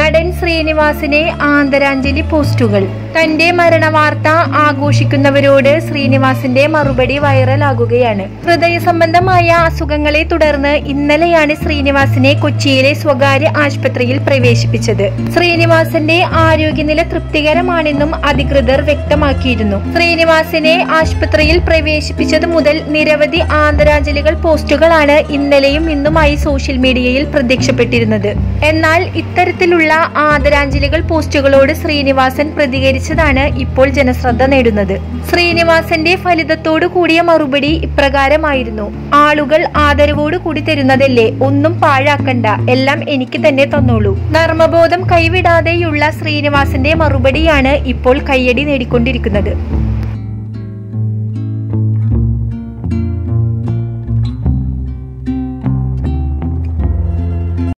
നടൻ ശ്രീനിവാസിനെ ആദരാഞ്ജലി പോസ്റ്റുകൾ തന്റെ മരണവാർത്ത ആഘോഷിക്കുന്നവരോട് ശ്രീനിവാസിന്റെ മറുപടി വൈറലാകുകയാണ് ഹൃദയ സംബന്ധമായ അസുഖങ്ങളെ തുടർന്ന് ഇന്നലെയാണ് ശ്രീനിവാസിനെ കൊച്ചിയിലെ സ്വകാര്യ ആശുപത്രിയിൽ പ്രവേശിപ്പിച്ചത് ശ്രീനിവാസന്റെ ആരോഗ്യനില തൃപ്തികരമാണെന്നും അധികൃതർ വ്യക്തമാക്കിയിരുന്നു ശ്രീനിവാസിനെ ആശുപത്രിയിൽ പ്രവേശിപ്പിച്ചത് മുതൽ നിരവധി ആദരാഞ്ജലികൾ പോസ്റ്റുകളാണ് ഇന്നലെയും ഇന്നുമായി സോഷ്യൽ മീഡിയയിൽ പ്രത്യക്ഷപ്പെട്ടിരുന്നത് എന്നാൽ ഇത്തരത്തിലുള്ള ആദരാഞ്ജലികൾ പോസ്റ്റുകളോട് ശ്രീനിവാസൻ പ്രതികരിച്ചതാണ് ഇപ്പോൾ ജനശ്രദ്ധ നേടുന്നത് ശ്രീനിവാസന്റെ ഫലിതത്തോടു കൂടിയ മറുപടി ഇപ്രകാരമായിരുന്നു ആളുകൾ ആദരവോടു കൂടി തരുന്നതല്ലേ ഒന്നും പാഴാക്കണ്ട എല്ലാം എനിക്ക് തന്നെ തന്നോളൂ നർമ്മബോധം കൈവിടാതെയുള്ള ശ്രീനിവാസന്റെ മറുപടിയാണ് ഇപ്പോൾ കയ്യടി നേടിക്കൊണ്ടിരിക്കുന്നത്